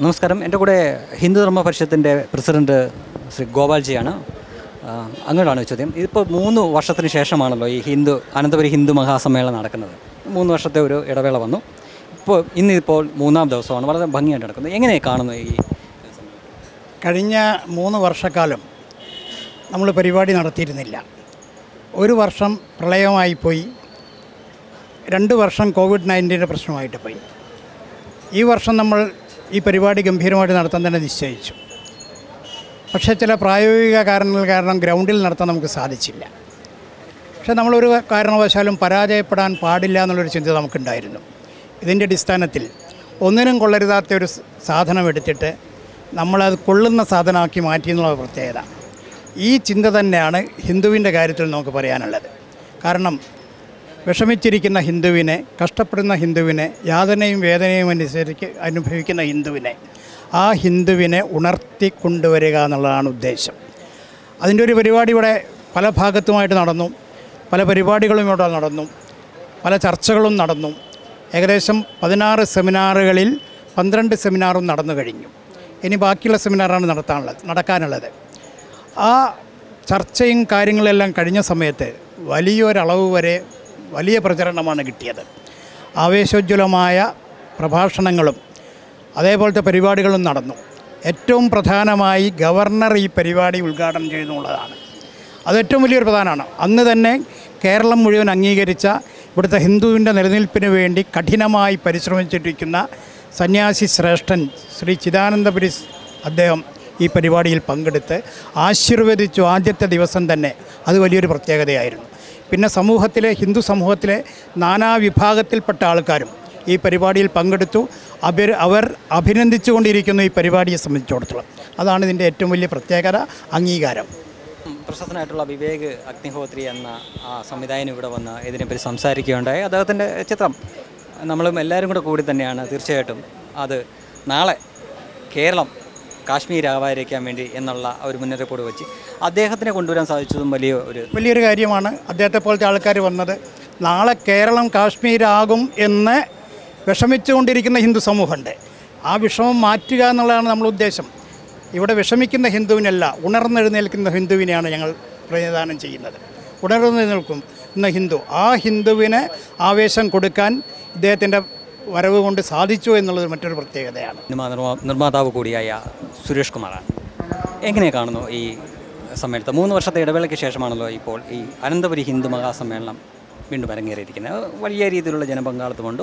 നമസ്കാരം എൻ്റെ കൂടെ ഹിന്ദു ധർമ്മ പരിഷത്തിൻ്റെ പ്രസിഡന്റ് ശ്രീ ഗോപാൽജിയാണ് ആ, അങ്ങോട്ടാണ് ചോദ്യം ഇതിപ്പോൾ മൂന്ന് വർഷത്തിന് ശേഷമാണല്ലോ ഈ ഹിന്ദു അനന്തപുരി ഹിന്ദു മഹാസമ്മേളനം നടക്കുന്നത് മൂന്ന് വർഷത്തെ ഒരു ഇടവേള വന്നു ഇപ്പോൾ ഇന്നിപ്പോൾ മൂന്നാം ദിവസമാണ് വളരെ ഭംഗിയായിട്ട് നടക്കുന്നത് എങ്ങനെ കാണുന്നു ഈ കഴിഞ്ഞ മൂന്ന് വർഷക്കാലം നമ്മൾ പരിപാടി നടത്തിയിരുന്നില്ല ഒരു വർഷം പ്രളയമായി പോയി രണ്ട് വർഷം കോവിഡ് നയൻറ്റീൻ്റെ പ്രശ്നമായിട്ട് പോയി ഈ വർഷം നമ്മൾ ഈ പരിപാടി ഗംഭീരമായിട്ട് നടത്താൻ തന്നെ നിശ്ചയിച്ചു പക്ഷേ ചില പ്രായോഗിക കാരണങ്ങൾ കാരണം ഗ്രൗണ്ടിൽ നടത്താൻ നമുക്ക് സാധിച്ചില്ല പക്ഷേ നമ്മളൊരു കാരണവശാലും പരാജയപ്പെടാൻ പാടില്ല എന്നുള്ളൊരു ചിന്ത നമുക്കുണ്ടായിരുന്നു ഇതിൻ്റെ അടിസ്ഥാനത്തിൽ ഒന്നിനും കൊള്ളരുതാത്ത ഒരു സ് സാധനം എടുത്തിട്ട് നമ്മളത് കൊള്ളുന്ന സാധനമാക്കി മാറ്റി എന്നുള്ള പ്രത്യേകത ഈ ചിന്ത തന്നെയാണ് ഹിന്ദുവിൻ്റെ കാര്യത്തിൽ നമുക്ക് പറയാനുള്ളത് കാരണം വിഷമിച്ചിരിക്കുന്ന ഹിന്ദുവിനെ കഷ്ടപ്പെടുന്ന ഹിന്ദുവിനെ യാതനയും വേദനയും അനുസരിച്ച് അനുഭവിക്കുന്ന ഹിന്ദുവിനെ ആ ഹിന്ദുവിനെ ഉണർത്തി കൊണ്ടുവരിക എന്നുള്ളതാണ് ഉദ്ദേശം അതിൻ്റെ ഒരു പരിപാടി ഇവിടെ പല ഭാഗത്തുമായിട്ട് നടന്നു പല പരിപാടികളും ഇവിടെ നടന്നു പല ചർച്ചകളും നടന്നു ഏകദേശം പതിനാറ് സെമിനാറുകളിൽ പന്ത്രണ്ട് സെമിനാറും നടന്നു കഴിഞ്ഞു ഇനി ബാക്കിയുള്ള സെമിനാറാണ് നടത്താനുള്ളത് നടക്കാനുള്ളത് ആ ചർച്ചയും കാര്യങ്ങളെല്ലാം കഴിഞ്ഞ സമയത്ത് വലിയൊരളവ് വരെ വലിയ പ്രചരണമാണ് കിട്ടിയത് ആവേശോജ്വലമായ പ്രഭാഷണങ്ങളും അതേപോലത്തെ പരിപാടികളും നടന്നു ഏറ്റവും പ്രധാനമായി ഗവർണർ ഈ പരിപാടി ഉദ്ഘാടനം ചെയ്യുന്നുള്ളതാണ് അത് ഏറ്റവും വലിയൊരു പ്രധാനമാണ് അന്ന് തന്നെ കേരളം മുഴുവൻ അംഗീകരിച്ച ഇവിടുത്തെ ഹിന്ദുവിൻ്റെ നിലനിൽപ്പിന് വേണ്ടി കഠിനമായി പരിശ്രമിച്ചിരിക്കുന്ന സന്യാസി ശ്രേഷ്ഠൻ ശ്രീ ചിദാനന്ദപുരി അദ്ദേഹം ഈ പരിപാടിയിൽ പങ്കെടുത്ത് ആശീർവദിച്ചു ആദ്യത്തെ ദിവസം തന്നെ അത് വലിയൊരു പ്രത്യേകതയായിരുന്നു പിന്നെ സമൂഹത്തിലെ ഹിന്ദു സമൂഹത്തിലെ നാനാ വിഭാഗത്തിൽപ്പെട്ട ആൾക്കാരും ഈ പരിപാടിയിൽ പങ്കെടുത്തു അവർ അവർ അഭിനന്ദിച്ചുകൊണ്ടിരിക്കുന്നു ഈ പരിപാടിയെ സംബന്ധിച്ചിടത്തോളം അതാണ് ഇതിൻ്റെ ഏറ്റവും വലിയ പ്രത്യേകത അംഗീകാരം പ്രശസ്തനായിട്ടുള്ള വിവേക് അഗ്നിഹോത്രി എന്ന ആ സംവിധായകൻ ഇവിടെ വന്ന് ഇതിനെപ്പറ്റി സംസാരിക്കുകയുണ്ടായി അദ്ദേഹത്തിൻ്റെ ചിത്രം നമ്മളും എല്ലാവരും കൂടെ കൂടി തന്നെയാണ് തീർച്ചയായിട്ടും അത് നാളെ കേരളം കാശ്മീർ ആവാതിരിക്കാൻ വേണ്ടി എന്നുള്ള ഒരു മുന്നറിയിപ്പോട് വെച്ച് അദ്ദേഹത്തിനെ കൊണ്ടുവരാൻ സാധിച്ചതും വലിയ ഒരു വലിയൊരു കാര്യമാണ് അദ്ദേഹത്തെ പോലത്തെ ആൾക്കാർ വന്നത് നാളെ കേരളം കാശ്മീരാകും എന്ന് വിഷമിച്ചുകൊണ്ടിരിക്കുന്ന ഹിന്ദു സമൂഹമുണ്ട് ആ വിഷമം മാറ്റുക എന്നുള്ളതാണ് നമ്മുടെ ഉദ്ദേശം ഇവിടെ വിഷമിക്കുന്ന ഹിന്ദുവിനല്ല ഉണർന്നെഴുന്നേൽക്കുന്ന ഹിന്ദുവിനെയാണ് ഞങ്ങൾ പ്രതിനിധാനം ചെയ്യുന്നത് ഉണർന്നെഴുന്നേൽക്കും എന്ന ഹിന്ദു ആ ഹിന്ദുവിന് ആവേശം കൊടുക്കാൻ ഇദ്ദേഹത്തിൻ്റെ വരവ് കൊണ്ട് സാധിച്ചു എന്നുള്ളത് മറ്റൊരു പ്രത്യേകതയാണ് സിനിമാ നിർമ്മാ- നിർമ്മാതാവ് കൂടിയായ സുരേഷ് കുമാറാണ് എങ്ങനെ കാണുന്നു ഈ സമ്മേളനത്തെ മൂന്ന് വർഷത്തെ ഇടവേളയ്ക്ക് ശേഷമാണല്ലോ ഇപ്പോൾ ഈ അനന്തപുരി ഹിന്ദു മഹാസമ്മേളനം വീണ്ടും അരങ്ങേറിയിരിക്കുന്നത് വലിയ രീതിയിലുള്ള ജനപങ്കാളിത്തമുണ്ട്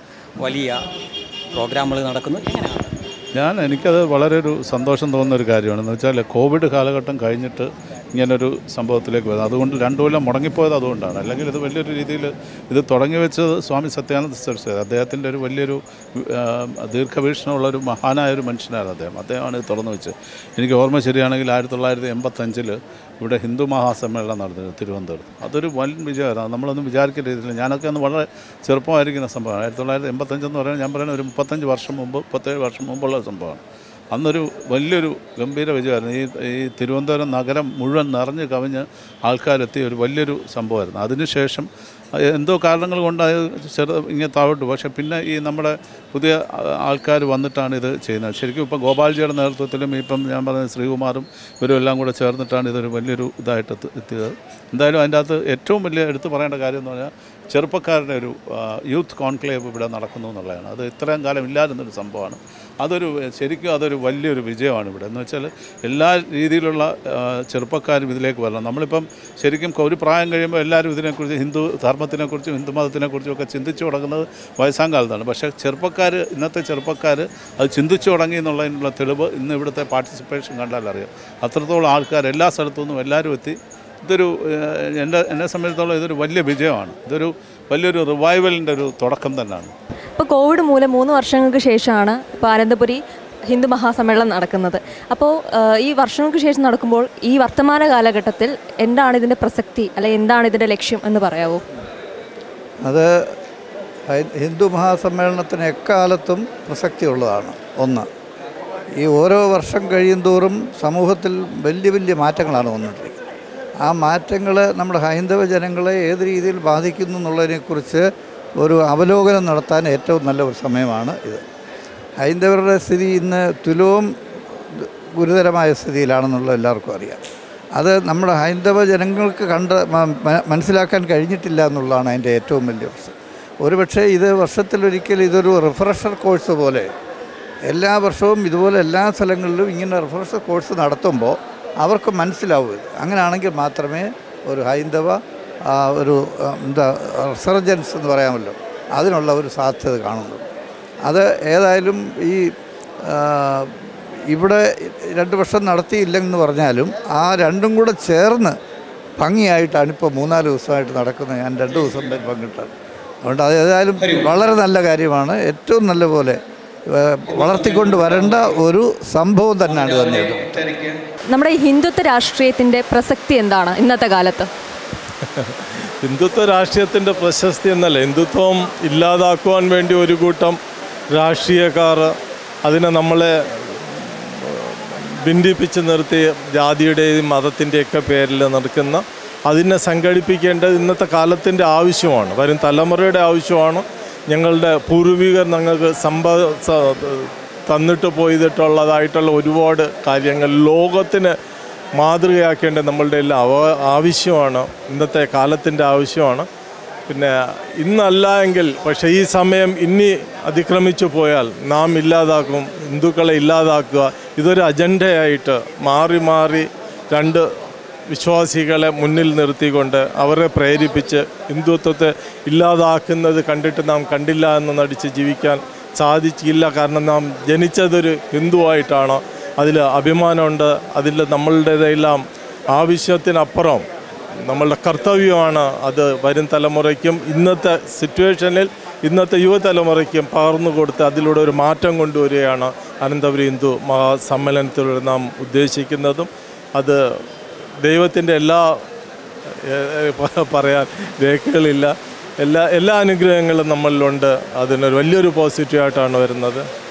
വലിയ പ്രോഗ്രാമുകൾ നടക്കുന്നു എങ്ങനെയാണ് ഞാൻ എനിക്കത് വളരെ ഒരു സന്തോഷം തോന്നുന്ന ഒരു കാര്യമാണ് എന്ന് വെച്ചാൽ കോവിഡ് കാലഘട്ടം കഴിഞ്ഞിട്ട് ഇങ്ങനൊരു സംഭവത്തിലേക്ക് വരുന്നത് അതുകൊണ്ട് രണ്ടു കൊല്ലം മുടങ്ങിപ്പോയത് അതുകൊണ്ടാണ് അല്ലെങ്കിൽ ഇത് വലിയൊരു രീതിയിൽ ഇത് തുടങ്ങി വെച്ചത് സ്വാമി സത്യാനന്ദ സരസ്വതി അദ്ദേഹത്തിൻ്റെ ഒരു വലിയൊരു ആ, ദീർഘവീക്ഷണമുള്ള ഒരു മഹാനായ ഒരു മനുഷ്യനാണ് അദ്ദേഹം അദ്ദേഹമാണ് ഇത് തുറന്നു വെച്ചത് എനിക്ക് ഓർമ്മ ശരിയാണെങ്കിൽ ആയിരത്തി തൊള്ളായിരത്തി എൺപത്തഞ്ചിൽ ഇവിടെ ഹിന്ദു മഹാസമ്മേളനം നടന്നത് തിരുവനന്തപുരത്ത് അതൊരു വൻ വിജയമായിരുന്നു നമ്മളൊന്നും വിചാരിക്കുന്ന രീതിയിൽ ഞാനൊക്കെ അന്ന് വളരെ ചെറുപ്പമായിരിക്കുന്ന സംഭവമാണ് ആയിരത്തി തൊള്ളായിരത്തി എൺപത്തഞ്ചെന്ന് പറയുന്നത് ഞാൻ പറയുന്നത് ഒരു മുപ്പത്തഞ്ച് വർഷം മുമ്പ് മുപ്പത്തേഴ് വർഷം മുമ്പുള്ള സംഭവമാണ് അന്നൊരു വലിയൊരു ഗംഭീര വിജയമായിരുന്നു ഈ ഈ തിരുവനന്തപുരം നഗരം മുഴുവൻ നിറഞ്ഞ് കവിഞ്ഞ് ആൾക്കാരെത്തിയ ഒരു വലിയൊരു സംഭവമായിരുന്നു അതിനുശേഷം അത് എന്തോ കാരണങ്ങൾ കൊണ്ട് അത് ചെറു ഇങ്ങനെ താഴോട്ട് പക്ഷേ പിന്നെ ഈ നമ്മുടെ പുതിയ ആൾക്കാർ വന്നിട്ടാണ് ഇത് ചെയ്യുന്നത് ശരിക്കും ഇപ്പോൾ ഗോപാൽജിയുടെ നേതൃത്വത്തിലും ഇപ്പം ഞാൻ പറഞ്ഞ ശ്രീകുമാറും ഇവരും എല്ലാം കൂടെ ചേർന്നിട്ടാണ് ഇതൊരു വലിയൊരു ഇതായിട്ട് എത്തി- എത്തിയത് എന്തായാലും അതിൻ്റെ അകത്ത് ഏറ്റവും വലിയ എടുത്തു പറയേണ്ട കാര്യം എന്ന് പറഞ്ഞാൽ ചെറുപ്പക്കാരുടെ ഒരു ആ, യൂത്ത് കോൺക്ലേവ് ഇവിടെ നടക്കുന്നു എന്നുള്ളതാണ് അത് ഇത്രയും കാലം ഇല്ലാതിരുന്നൊരു സംഭവമാണ് അതൊരു ശരിക്കും അതൊരു വലിയൊരു വിജയമാണ് ഇവിടെ എന്ന് വെച്ചാൽ എല്ലാ രീതിയിലുള്ള ആ, ചെറുപ്പക്കാരും ഇതിലേക്ക് വരണം നമ്മളിപ്പം ശരിക്കും ഒരു പ്രായം കഴിയുമ്പോൾ എല്ലാവരും ഇതിനെക്കുറിച്ച് ഹിന്ദു ധർമ്മത്തിനെക്കുറിച്ചും ഹിന്ദു മതത്തിനെക്കുറിച്ചും ഒക്കെ ചിന്തിച്ചു തുടങ്ങുന്നത് വയസ്സാം കാലത്താണ് പക്ഷേ ചെറുപ്പക്കാർ ഇന്നത്തെ ചെറുപ്പക്കാർ അത് ചിന്തിച്ചു തുടങ്ങി എന്നുള്ളതിനുള്ള തെളിവ് ഇന്ന് ഇവിടുത്തെ പാർട്ടിസിപ്പേഷൻ കണ്ടാൽ അറിയാം അത്രത്തോളം ആൾക്കാർ എല്ലാ സ്ഥലത്തു നിന്നും എല്ലാവരും എത്തി ഇതൊരു ഏഹ്, എൻ്റെ എന്നെ സംബന്ധിച്ചിടത്തോളം ഇതൊരു വലിയ വിജയമാണ് ഇതൊരു വലിയൊരു റിവൈവലിൻ്റെ ഒരു തുടക്കം തന്നെയാണ് ഇപ്പോൾ കോവിഡ് മൂലം മൂന്ന് വർഷങ്ങൾക്ക് ശേഷമാണ് ഇപ്പോൾ അനന്തപുരി ഹിന്ദു മഹാസമ്മേളനം നടക്കുന്നത് അപ്പോൾ ഈ വർഷങ്ങൾക്ക് ശേഷം നടക്കുമ്പോൾ ഈ വർത്തമാന കാലഘട്ടത്തിൽ എന്താണ് ഇതിൻ്റെ പ്രസക്തി അല്ലെങ്കിൽ എന്താണ് ഇതിൻ്റെ ലക്ഷ്യം എന്ന് പറയാവോ അത് ഹൈ- ഹിന്ദു മഹാസമ്മേളനത്തിന് എക്കാലത്തും പ്രസക്തിയുള്ളതാണ് ഒന്ന് ഈ ഓരോ വർഷം കഴിയും തോറും സമൂഹത്തിൽ വലിയ വലിയ മാറ്റങ്ങളാണ് വന്നുകൊണ്ടിരിക്കുന്നത് ആ മാറ്റങ്ങൾ നമ്മുടെ ഹൈന്ദവ ജനങ്ങളെ ഏത് രീതിയിൽ ബാധിക്കുന്നു എന്നുള്ളതിനെക്കുറിച്ച് ഒരു അവലോകനം നടത്താൻ ഏറ്റവും നല്ല ഒരു സമയമാണ് ഇത് ഹൈന്ദവരുടെ സ്ഥിതി ഇന്ന് തുലവും ഗുരുതരമായ സ്ഥിതിയിലാണെന്നുള്ളത് എല്ലാവർക്കും അറിയാം അത് നമ്മുടെ ഹൈന്ദവ ജനങ്ങൾക്ക് കണ്ട് മ- മ- മനസ്സിലാക്കാൻ കഴിഞ്ഞിട്ടില്ല എന്നുള്ളതാണ് അതിൻ്റെ ഏറ്റവും വലിയ പ്രശ്നം ഒരുപക്ഷെ ഇത് വർഷത്തിലൊരിക്കൽ ഇതൊരു റിഫ്രഷർ കോഴ്സ് പോലെ എല്ലാ വർഷവും ഇതുപോലെ എല്ലാ സ്ഥലങ്ങളിലും ഇങ്ങനെ റിഫ്രഷർ കോഴ്സ് നടത്തുമ്പോൾ അവർക്ക് മനസ്സിലാവും ഇത് അങ്ങനെയാണെങ്കിൽ മാത്രമേ ഒരു ഹൈന്ദവ ആ, ഒരു ആ, എന്താ റിസർജൻസ് എന്ന് പറയാമല്ലോ അതിനുള്ള ഒരു സാധ്യത കാണുന്നു അത് ഏതായാലും ഈ ആ, ഇവിടെ രണ്ട് വർഷം നടത്തിയില്ലെന്ന് പറഞ്ഞാലും ആ രണ്ടും കൂടെ ചേർന്ന് ഭംഗിയായിട്ടാണ് ഇപ്പോൾ മൂന്നാല് ദിവസമായിട്ട് നടക്കുന്നത് ഞാൻ രണ്ട് ദിവസം വരെ പങ്കിട്ടാണ് അതുകൊണ്ട് അത് ഏതായാലും വളരെ നല്ല കാര്യമാണ് ഏറ്റവും നല്ല പോലെ ഏഹ്, വളർത്തിക്കൊണ്ട് വരേണ്ട ഒരു സംഭവം തന്നെയാണ് തന്നെ നമ്മുടെ ഈ ഹിന്ദുത്വ രാഷ്ട്രീയത്തിൻ്റെ പ്രസക്തി എന്താണ് ഇന്നത്തെ കാലത്ത് ഹിന്ദുത്വ രാഷ്ട്രീയത്തിൻ്റെ പ്രശസ്തി എന്നല്ല ഹിന്ദുത്വം ഇല്ലാതാക്കുവാൻ വേണ്ടി ഒരു കൂട്ടം രാഷ്ട്രീയക്കാർ അതിനെ നമ്മളെ ഭിന്നിപ്പിച്ച് നിർത്തി ജാതിയുടെയും മതത്തിൻ്റെയൊക്കെ പേരിൽ നടക്കുന്ന അതിനെ സംഘടിപ്പിക്കേണ്ടത് ഇന്നത്തെ കാലത്തിൻ്റെ ആവശ്യമാണ് വരും തലമുറയുടെ ആവശ്യമാണ് ഞങ്ങളുടെ പൂർവികർ ഞങ്ങൾക്ക് സമ്പ സ- തന്നിട്ട് പോയിട്ടുള്ളതായിട്ടുള്ള ഒരുപാട് കാര്യങ്ങൾ ലോകത്തിന് മാതൃകയാക്കേണ്ട നമ്മളുടെ എല്ലാം അവ ആവശ്യമാണ് ഇന്നത്തെ കാലത്തിൻ്റെ ആവശ്യമാണ് പിന്നെ ഇന്നല്ല എങ്കിൽ പക്ഷേ ഈ സമയം ഇനി അതിക്രമിച്ചു പോയാൽ നാം ഇല്ലാതാക്കും ഹിന്ദുക്കളെ ഇല്ലാതാക്കുക ഇതൊരു അജണ്ടയായിട്ട് മാറി മാറി രണ്ട് വിശ്വാസികളെ മുന്നിൽ നിർത്തിക്കൊണ്ട് അവരെ പ്രേരിപ്പിച്ച് ഹിന്ദുത്വത്തെ ഇല്ലാതാക്കുന്നത് കണ്ടിട്ട് നാം കണ്ടില്ല എന്ന് നടിച്ച് ജീവിക്കാൻ സാധിച്ചില്ല കാരണം നാം ജനിച്ചതൊരു ഹിന്ദുവായിട്ടാണ് അതിൽ അഭിമാനമുണ്ട് അതിൽ നമ്മളുടേതെല്ലാം ആവശ്യത്തിനപ്പുറം നമ്മളുടെ കർത്തവ്യമാണ് അത് വരും തലമുറയ്ക്കും ഇന്നത്തെ സിറ്റുവേഷനിൽ ഇന്നത്തെ യുവതലമുറയ്ക്കും പകർന്നു കൊടുത്ത് അതിലൂടെ ഒരു മാറ്റം കൊണ്ടുവരികയാണ് അനന്തപുരി ഹിന്ദു മഹാസമ്മേളനത്തിലൂടെ നാം ഉദ്ദേശിക്കുന്നതും അത് ദൈവത്തിൻ്റെ എല്ലാ ഏഹ്, ഏഹ്, പ- പറയാൻ രേഖകളില്ല എല്ലാ എല്ലാ അനുഗ്രഹങ്ങളും നമ്മളിലുണ്ട് അതിനൊരു വലിയൊരു പോസിറ്റീവായിട്ടാണ് വരുന്നത്